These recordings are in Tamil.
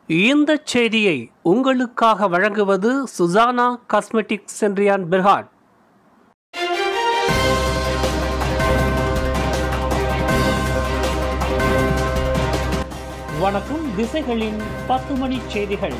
இந்த செய்தியை உங்களுக்காக வழங்குவது சுசானா காஸ்மெட்டிக் சென்றியான் பெர்ஹாட் வணக்கம் திசைகளின் பத்து மணி செய்திகள்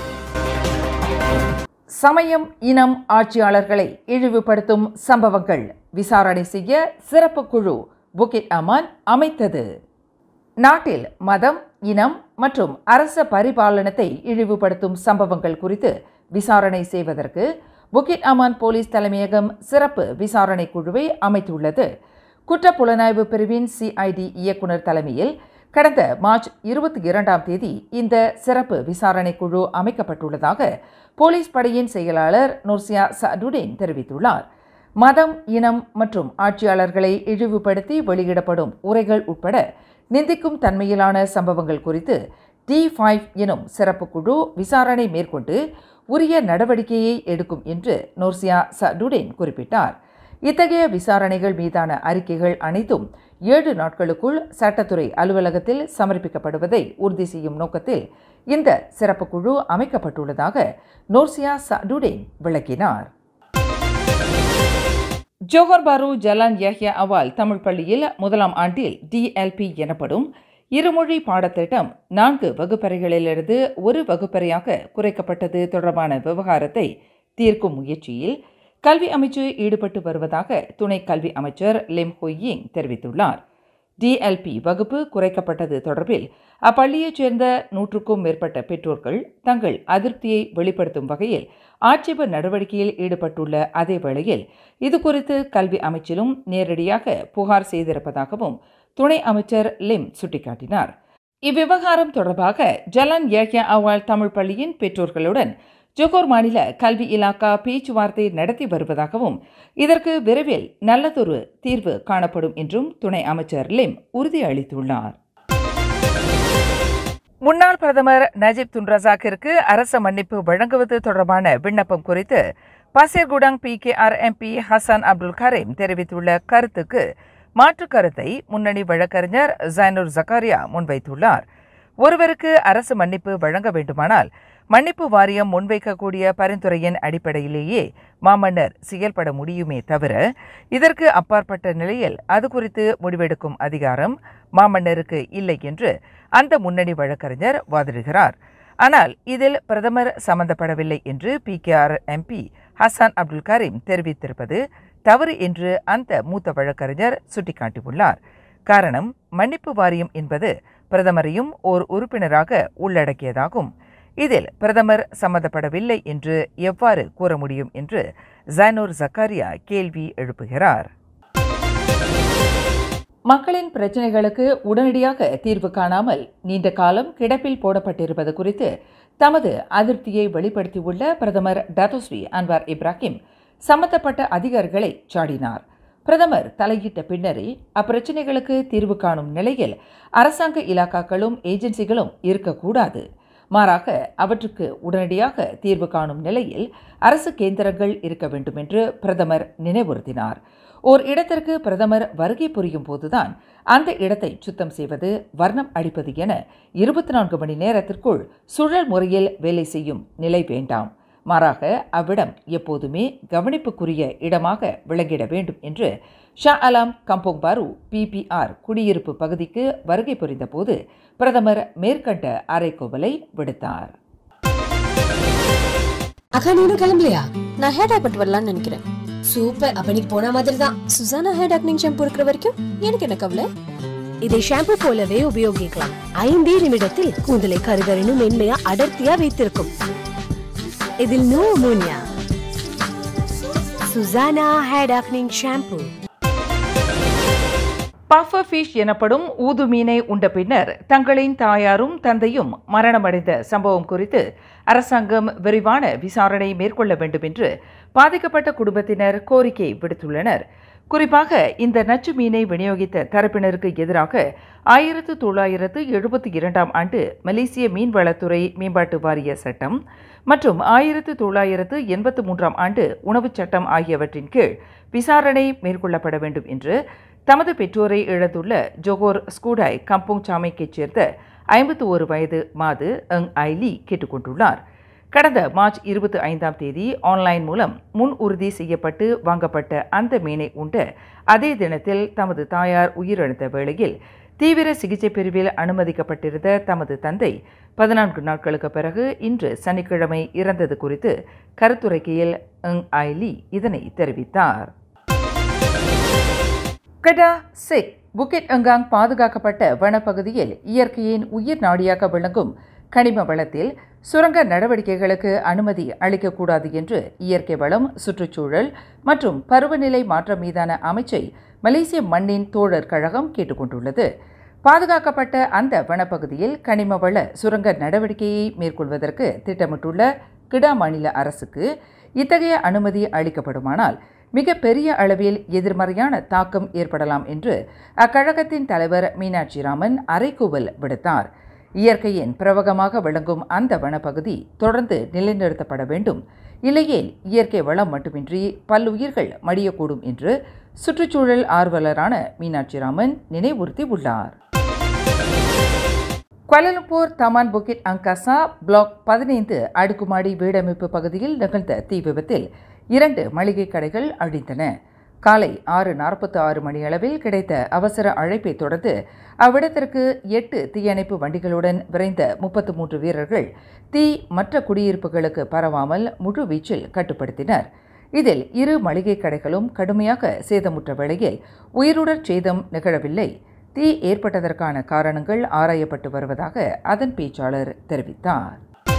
சமயம் இனம் ஆட்சியாளர்களை இழிவுபடுத்தும் சம்பவங்கள் விசாரணை செய்ய சிறப்பு குழு புகிட் அமான் அமைத்தது நாட்டில் மதம் இனம் மற்றும் அரச பரிபாலனத்தை இழிவுபடுத்தும் சம்பவங்கள் குறித்து விசாரணை செய்வதற்கு புகிட் அமான் போலீஸ் தலைமையகம் சிறப்பு விசாரணை குழுவை அமைத்துள்ளது குற்றப்புலனாய்வு பிரிவின் சிஐடி இயக்குனர் தலைமையில் கடந்த மார்ச் இருபத்தி இரண்டாம் தேதி இந்த சிறப்பு விசாரணை குழு அமைக்கப்பட்டுள்ளதாக போலீஸ் படையின் செயலாளர் நுர்சியா சடுடேன் தெரிவித்துள்ளார் மதம் இனம் மற்றும் ஆட்சியாளர்களை இழிவுபடுத்தி வெளியிடப்படும் உரைகள் உட்பட நிந்திக்கும் தன்மையிலான சம்பவங்கள் குறித்து டி ஃபைவ் எனும் சிறப்பு குழு விசாரணை மேற்கொண்டு உரிய நடவடிக்கையை எடுக்கும் என்று நோர்சியா சடுடேன் குறிப்பிட்டார் இத்தகைய விசாரணைகள் மீதான அறிக்கைகள் அனைத்தும் ஏழு நாட்களுக்குள் சட்டத்துறை அலுவலகத்தில் சமர்ப்பிக்கப்படுவதை உறுதி செய்யும் நோக்கத்தில் இந்த சிறப்பு குழு அமைக்கப்பட்டுள்ளதாக நோர்சியா சடுடேன் விளக்கினார் ஜோஹர் பாரு ஜலான் யஹ்யா அவால் தமிழ் பள்ளியில் முதலாம் ஆண்டில் டிஎல்பி எனப்படும் இருமொழி பாடத்திட்டம் நான்கு வகுப்பறைகளிலிருந்து ஒரு வகுப்பறையாக குறைக்கப்பட்டது தொடர்பான விவகாரத்தை தீர்க்கும் முயற்சியில் கல்வி அமைச்சு ஈடுபட்டு வருவதாக துணை கல்வி அமைச்சர் லிம் ஹொய்யிங் தெரிவித்துள்ளார் டிஎல்பி வகுப்பு குறைக்கப்பட்டது தொடர்பில் அப்பள்ளியைச் சேர்ந்த நூற்றுக்கும் மேற்பட்ட பெற்றோர்கள் தங்கள் அதிருப்தியை வெளிப்படுத்தும் வகையில் ஆட்சேப நடவடிக்கையில் ஈடுபட்டுள்ள அதே வேளையில் இதுகுறித்து கல்வி அமைச்சிலும் நேரடியாக புகார் செய்திருப்பதாகவும் துணை அமைச்சர் லிம் சுட்டிக்காட்டினார் இவ்விவகாரம் தொடர்பாக ஜலன் ஏக்யா அவால் தமிழ் பள்ளியின் பெற்றோர்களுடன் ஜோகோர் மாநில கல்வி இலாக்கா பேச்சுவார்த்தை நடத்தி வருவதாகவும் இதற்கு விரைவில் நல்லதொரு தீர்வு காணப்படும் என்றும் துணை அமைச்சர் லிம் உறுதியளித்துள்ளார் முன்னாள் பிரதமர் நஜீப் துன்ரசாக்கிற்கு அரச மன்னிப்பு வழங்குவது தொடர்பான விண்ணப்பம் குறித்து Pasir Gudang P K R MP Hasan Abdul Karim தெரிவித்துள்ள கருத்துக்கு மாற்று கருத்தை முன்னணி வழக்கறிஞர் ஜைனுர் ஜக்காரியா முன்வைத்துள்ளார் ஒருவருக்கு அரசு மன்னிப்பு வழங்க வேண்டுமானால் மன்னிப்பு வாரியம் முன்வைக்கக்கூடிய பரிந்துரையின் அடிப்படையிலேயே மாமன்னர் செயல்பட முடியுமே தவிர இதற்கு அப்பாற்பட்ட நிலையில் அது குறித்து முடிவெடுக்கும் அதிகாரம் மாமன்னருக்கு இல்லை என்று அந்த முன்னணி வழக்கறிஞர் வாதிடுகிறார் ஆனால் இதில் பிரதமர் சம்பந்தப்படவில்லை என்று P K R MP Hasan Abdul Karim தெரிவித்திருப்பது தவறு என்று அந்த மூத்த வழக்கறிஞர் சுட்டிக்காட்டியுள்ளார் காரணம் மன்னிப்பு வாரியம் என்பது பிரதமரையும் ஓர் உறுப்பினராக உள்ளடக்கியதாகும் இதில் பிரதமர் சம்மந்தப்படவில்லை என்று எவ்வாறு கூற முடியும் என்று ஜைனோர் ஜக்காரியா கேள்வி எழுப்புகிறார் மக்களின் பிரச்சினைகளுக்கு உடனடியாக தீர்வு காணாமல் நீண்ட காலம் கிடப்பில் போடப்பட்டிருப்பது குறித்து தமது அதிருப்தியை வெளிப்படுத்தியுள்ள பிரதமர் டத்தோஸ்ரீ அன்வார் இப்ராஹிம் சம்பந்தப்பட்ட அதிகாரிகளை சாடினார் பிரதமர் தலையிட்ட பின்னரே அப்பிரச்சினைகளுக்கு தீர்வு காணும் நிலையில் அரசாங்க இலாக்காக்களும் ஏஜென்சிகளும் இருக்கக்கூடாது மாறாக அவற்றுக்கு உடனடியாக தீர்வு காணும் நிலையில் அரசு கேந்திரங்கள் இருக்க வேண்டும் என்று பிரதமர் நினைவுறுத்தினார் ஓர் இடத்திற்கு பிரதமர் வருகை புரியும் போதுதான் அந்த இடத்தை சுத்தம் செய்வது வர்ணம் அடிப்பது என இருபத்தி நான்கு மணி நேரத்திற்குள் சுழல் முறையில் வேலை செய்யும் நிலை வேண்டாம் மாறாக அவ்விடம் எப்போதுமே கவனிப்புக்குரிய இடமாக விளங்கிட வேண்டும் என்று ஷா அலாம் கம்போங் பாரு பிபிஆர் குடியிருப்பு பகுதிக்கு வருகை புரிந்த போது பிரதமர் மேற்கண்ட அறைகோவலை விடுத்தார் அக்கா நீனும் கிளம்பலையா நான் ஹேர் டை பண்ணிட்டு வரலாம்னு நினைக்கிறேன் சூப்பர் அப்ப நீ போன மாதிரி தான் சுசானா ஹேர் டாக்னிங் ஷாம்பு இருக்கிற வரைக்கும் எனக்கு என்ன கவலை இதை ஷாம்பு போலவே உபயோகிக்கலாம் ஐந்தே நிமிடத்தில் கூந்தலை கருகரினும் மென்மையா அடர்த்தியா வைத்திருக்கும் இதில் no ammonia Susana hair darkening shampoo puffer fish எனப்படும் ஊது மீனை உண்ட பின்னர் தங்களின் தாயாரும் தந்தையும் மரணமடைந்த சம்பவம் குறித்து அரசாங்கம் விரிவான விசாரணை மேற்கொள்ள வேண்டும் என்று பாதிக்கப்பட்ட குடும்பத்தினர் கோரிக்கை விடுத்துள்ளனர் குறிப்பாக இந்த நச்சு மீனை விநியோகித்த தரப்பினருக்கு எதிராக ஆயிரத்து தொள்ளாயிரத்து எழுபத்தி இரண்டாம் ஆண்டு மலேசிய மீன்வளத்துறை மேம்பாட்டு வாரிய சட்டம் மற்றும் ஆயிரத்து தொள்ளாயிரத்து எண்பத்து மூன்றாம் ஆண்டு உணவுச் சட்டம் ஆகியவற்றின் கீழ் விசாரணை மேற்கொள்ளப்பட வேண்டும் என்று தமது பெற்றோரை இழந்துள்ள ஜோகோர் ஸ்கூடாய் கம்போங் சாமைக்கைச் சேர்ந்த ஐம்பத்து ஒரு வயது மாது எங் ஐலி கேட்டுக்கொண்டுள்ளார் கடந்த மார்ச் இருபத்தி ஐந்தாம் தேதி ஆன்லைன் மூலம் முன் உறுதி செய்யப்பட்டு வாங்கப்பட்ட அந்த மீனை உண்ட அதே தினத்தில் தமது தாயார் உயிரிழந்த வேளையில் தீவிர சிகிச்சை பிரிவில் அனுமதிக்கப்பட்டிருந்த தமது தந்தை பதினான்கு நாட்களுக்கு பிறகு இன்று சனிக்கிழமை இறந்தது குறித்து கருத்துரைக்கையில் எங் ஐலி இதனை தெரிவித்தார் கடா சிக் புக்கிட் அங்காங் பாதுகாக்கப்பட்ட வனப்பகுதியில் இயற்கையின் உயிர் நாடியாக விளங்கும் கனிம வளத்தில் சுரங்க நடவடிக்கைகளுக்கு அனுமதி அளிக்கக்கூடாது என்று இயற்கை வளம் சுற்றுச்சூழல் மற்றும் பருவநிலை மாற்றம் மீதான அமைச்சை மலேசிய மண்ணின் தோழர் கழகம் கேட்டுக்கொண்டுள்ளது பாதுகாக்கப்பட்ட அந்த வனப்பகுதியில் கனிம வள சுரங்க நடவடிக்கையை மேற்கொள்வதற்கு திட்டமிட்டுள்ள கிடா மாநில அரசுக்கு இத்தகைய அனுமதி அளிக்கப்படுமானால் மிக பெரிய அளவில் எதிர்மறையான தாக்கம் ஏற்படலாம் என்று அக்கழகத்தின் தலைவர் மீனாட்சி ராமன் அறைகூவல் விடுத்தார் இயற்கையின் பிரவகமாக விளங்கும் அந்த வனப்பகுதி தொடர்ந்து நிலைநிறுத்தப்பட வேண்டும் இல்லையேல் இயற்கை வளம் மட்டுமின்றி பல்லுயிர்கள் மடியக்கூடும் என்று சுற்றுச்சூழல் ஆர்வலரான மீனாட்சி ராமன் நினைவுறுத்தி உள்ளார் Kuala Lumpur Taman Bukit Angkasa block பதினைந்து அடுக்குமாடி வீடமைப்பு பகுதியில் நிகழ்ந்த தீ விபத்தில் இரண்டு மளிகை கடைகள் அழிந்தன காலை ஆறு நாற்பத்தி ஆறு மணியளவில் கிடைத்த அவசர அழைப்பை தொடர்ந்து அவ்விடத்திற்கு எட்டு தீயணைப்பு வண்டிகளுடன் விரைந்த முப்பத்து மூன்று வீரர்கள் தீ மற்ற குடியிருப்புகளுக்கு பரவாமல் முழு வீச்சில் கட்டுப்படுத்தினர் இதில் இரு மளிகை கடைகளும் கடுமையாக சேதமுற்ற வேளையில் உயிருடற் சேதம் நிகழவில்லை தீ ஏற்பட்டதற்கான காரணங்கள் ஆராயப்பட்டு வருவதாக அதன் பேச்சாளர் தெரிவித்தார்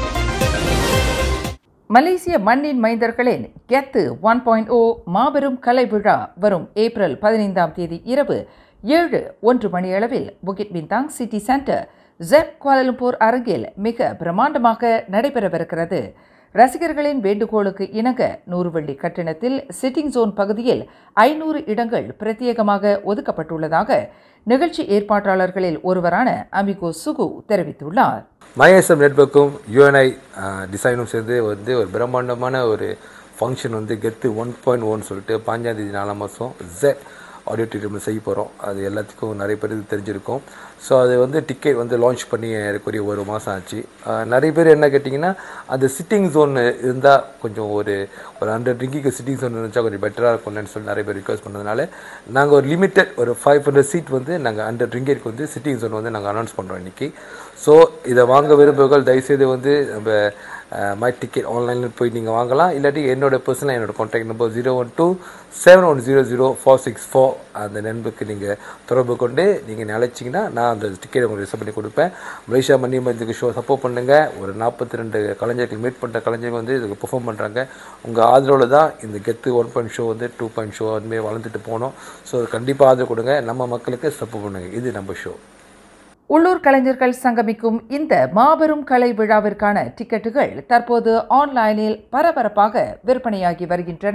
மலேசிய மண்ணின் மைந்தர்களின் கெத்து ஒன் பாயிண்ட் ஓ மாபெரும் கலை விழா வரும் ஏப்ரல் பதினைந்தாம் தேதி இரவு ஏழு ஒன்று மணியளவில் புகிட் பின்தாங் சிட்டி சென்டர் ஜெட் குவாலலும்பூர் அரங்கில் மிக பிரம்மாண்டமாக நடைபெறவிருக்கிறது ரசிகர்களின் வேண்டுகோளுக்கு இணங்க நூறு வெள்ளி கட்டணத்தில் சிட்டிங் ஜோன் பகுதியில் ஐநூறு இடங்கள் பிரத்யேகமாக ஒதுக்கப்பட்டுள்ளதாக நிகழ்ச்சி ஏற்பாட்டாளர்களில் ஒருவரான அமிகோ சுகு தெரிவித்துள்ளார் மைஎஸ்எம் நெட்ஒர்க்கும் யூஎன்ஐ டிசைனும் சேர்ந்து வந்து ஒரு பிரம்மாண்டமான ஒரு ஃபங்க்ஷன் வந்து கெத்து ஒன் பாயிண்ட் ஒன் சொல்லிட்டு பாஞ்சாம் தேதி நாலாம் மாதம் ஜெ ஆடியோட்டோரியமில் செய்ய போகிறோம் அது எல்லாத்துக்கும் நிறைய பேருக்கு தெரிஞ்சிருக்கும் ஸோ அது வந்து டிக்கெட் வந்து லான்ச் பண்ணி ஏறக்குறைய ஒரு மாதம் ஆச்சு அஹ் நிறைய பேர் என்ன கேட்டிங்கன்னா அந்த சிட்டிங் ஜோன் இருந்தால் கொஞ்சம் ஒரு ஒரு ஹண்ட்ரட் ரிங்கிக்கு சிட்டிங் ஜோன் இருந்துச்சா கொஞ்சம் பெட்டராக இருக்கும்னு சொல்லி நிறைய பேர் ரிக்வஸ்ட் பண்ணதுனால நாங்கள் ஒரு லிமிட்டட் ஒரு ஃபைவ் ஹண்ட்ரட் சீட் வந்து நாங்கள் ஹண்ட்ரட் ரிங்கேட்க்கு வந்து சிட்டிங் ஜோன் வந்து நாங்கள் அனௌன்ஸ் பண்ணுறோம் இன்றைக்கி ஸோ இதை வாங்க விரும்புகள் தயவுசெய்து வந்து நம்ம மை டிக்கெட் ஆன்லைனில் போய் நீங்கள் வாங்கலாம் இல்லாட்டி என்னோட பர்சனலாக என்னோட contact number zero one two seven one zero zero four six four அந்த நண்பருக்கு நீங்கள் தொடர்பு கொண்டு நீங்கள் அழைச்சிங்கன்னா நான் அந்த டிக்கெட் உங்களுக்கு ரிசர்வ் பண்ணி கொடுப்பேன் மலேசியா மணி மந்திக்கு ஷோ சப்போர்ட் பண்ணுங்கள் ஒரு நாற்பத்தி ரெண்டு கலைஞர்கள் மீட் பண்ணுற கலைஞர்கள் வந்து இதுக்கு பெர்ஃபார்ம் பண்ணுறாங்க உங்கள் ஆதரவில் தான் இந்த கெத்து ஒன் பாயிண்ட் ஷோ வந்து டூ பாயிண்ட் ஷோ அதுமாரி வளர்ந்துட்டு போனோம் ஸோ கண்டிப்பாக ஆதரவு கொடுங்க நம்ம மக்களுக்கு சப்போர்ட் பண்ணுங்கள் இது நம்ம ஷோ உள்ளூர் கலைஞர்கள் சங்கமிக்கும் இந்த மாபெரும் கலை விழாவிற்கான டிக்கெட்டுகள் தற்போது ஆன்லைனில் பரபரப்பாக விற்பனையாகி வருகின்றன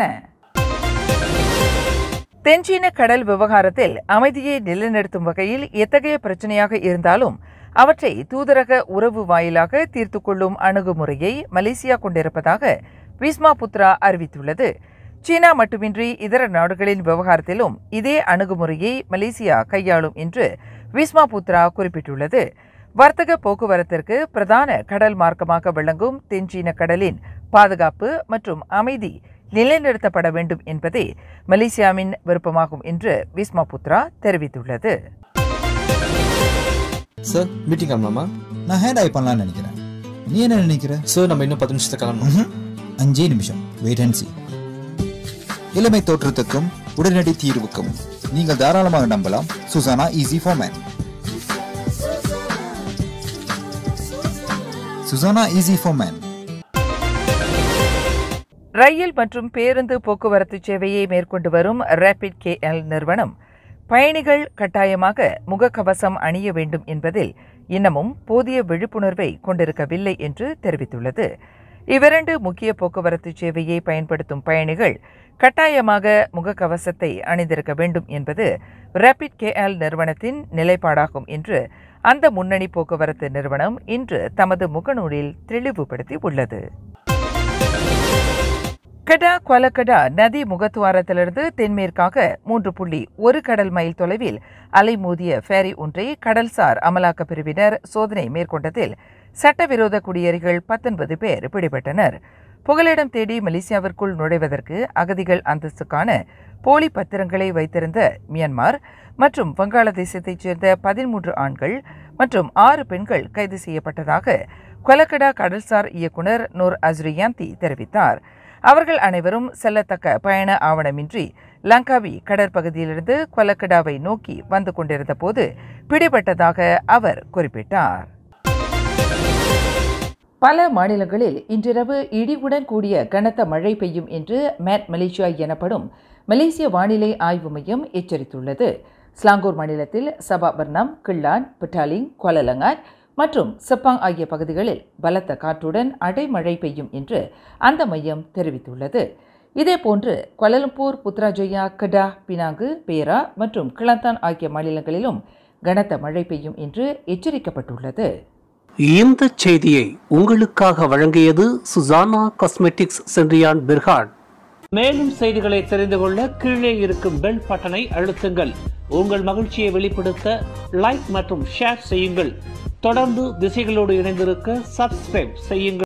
தென்சீன கடல் விவகாரத்தில் அமைதியை நிலைநிறுத்தும் வகையில் எத்தகைய பிரச்சனையாக இருந்தாலும் அவற்றை தூதரக உறவு வாயிலாக தீர்த்து கொள்ளும் அணுகுமுறையை மலேசியா கொண்டிருப்பதாக விஸ்மா புத்ரா அறிவித்துள்ளது சீனா மட்டுமின்றி இதர நாடுகளின் விவகாரத்திலும் இதே அணுகுமுறையை மலேசியா கையாளும் என்று விஸ்மா புத்ரா குறிப்பிட்டுள்ளது வர்த்தக போக்குவரத்திற்கு பிரதான கடல் மார்க்கமாக விளங்கும் தென்சீன கடலின் பாதுகாப்பு மற்றும் அமைதி நிலைநிறுத்தப்பட வேண்டும் என்பதே மலேசியாவின் விருப்பமாகும் என்று விஸ்மா புத்ரா தெரிவித்துள்ளது சார் மீட்டிங் கிளம்பலாமா நான் ஹேண்ட் ஐ பண்ணலாம்னு நினைக்கிறேன் நீ என்ன நினைக்கிற சார் நம்ம இன்னும் பத்து நிமிஷத்துக்கு கிளம்பணும் ம்ஹும். அஞ்சே நிமிஷம் வெயிட் அண்ட் சி இளமை தோற்றத்துக்கும் உடனடி தீர்வுக்கும் நீங்கள் தாராளமாக நம்பலாம் சுசானா ஈஸி ஃபார்மேன் சுசானா ஈஸி ஃபார்மேன் ரயில் மற்றும் பேருந்து போக்குவரத்து சேவையை மேற்கொண்டு வரும் ரேபிட் கேஎல் நிறுவனம் பயணிகள் கட்டாயமாக முகக்கவசம் அணிய வேண்டும் என்பதில் இன்னமும் போதிய விழிப்புணர்வை கொண்டிருக்கவில்லை என்று தெரிவித்துள்ளது இவ்விரண்டு முக்கிய போக்குவரத்து சேவையை பயன்படுத்தும் பயணிகள் கட்டாயமாக முகக்கவசத்தை அணிந்திருக்க வேண்டும் என்பது ரேபிட் கேஎல் நிறுவனத்தின் நிலைப்பாடாகும் என்று அந்த முன்னணி போக்குவரத்து நிறுவனம் இன்று தமது முகநூலில் தெளிவுபடுத்தி உள்ளது கடா கொலக்கடா நதி முகத்துவாரத்திலிருந்து தென்மேற்காக மூன்று புள்ளி ஒரு கடல் மைல் தொலைவில் அலைமோதிய ஃபேரி ஒன்றை கடல்சார் அமலாக்கப் பிரிவினர் சோதனை மேற்கொண்டதில் சட்டவிரோத குடியேறிகள் பத்தொன்பது பேர் பிடிபட்டனர் புகலிடம் தேடி மலேசியாவிற்குள் நுழைவதற்கு அகதிகள் அந்தஸ்துக்கான போலி பத்திரங்களை வைத்திருந்த மியான்மர் மற்றும் வங்காளதேசத்தைச் சேர்ந்த பதிமூன்று ஆண்கள் மற்றும் ஆறு பெண்கள் கைது செய்யப்பட்டதாக கொலக்கடா கடல்சார் இயக்குனர் நூர் அஸ்ரியாந்தி தெரிவித்தார் அவர்கள் அனைவரும் செல்லத்தக்க பயண ஆவணமின்றி லங்காவி கடற்பகுதியிலிருந்து கொலக்கடாவை நோக்கி வந்து கொண்டிருந்த போது பிடிபட்டதாக அவர் குறிப்பிட்டார் பல மாநிலங்களில் இன்றிரவு இடியுடன் கூடிய கனத்த மழை பெய்யும் என்று மேட் மலேசியா எனப்படும் மலேசிய வானிலை ஆய்வு மையம் எச்சரித்துள்ளது ஸ்லாங்கூர் மாநிலத்தில் சபா பர்னாம் கிள்ளான் பிட்டாலிங் கோலலங்கான் மற்றும் செப்பாங் ஆகிய பகுதிகளில் பலத்த காற்றுடன் அடைமழை பெய்யும் என்று அந்த மையம் தெரிவித்துள்ளது இதேபோன்று கோலலம்பூர் புத்ராஜயா கடா பினாங்கு பேரா மற்றும் கிளந்தான் ஆகிய மாநிலங்களிலும் கனத்த மழை பெய்யும் என்று எச்சரிக்கப்பட்டுள்ளது இந்த செய்தியை உங்களுக்காக வழங்கியது சுசானா காஸ்மெட்டிக்ஸ் சென்றியான் பிர்ஹாட் மேலும் செய்திகளை தெரிந்து கொள்ள கீழே இருக்கும் பெல் பட்டனை அழுத்துங்கள் உங்கள் மகிழ்ச்சியை வெளிப்படுத்த லைக் மற்றும் ஷேர் செய்யுங்கள் தொடர்ந்து திசைகளோடு இணைந்திருக்க சப்ஸ்கிரைப் செய்யுங்கள்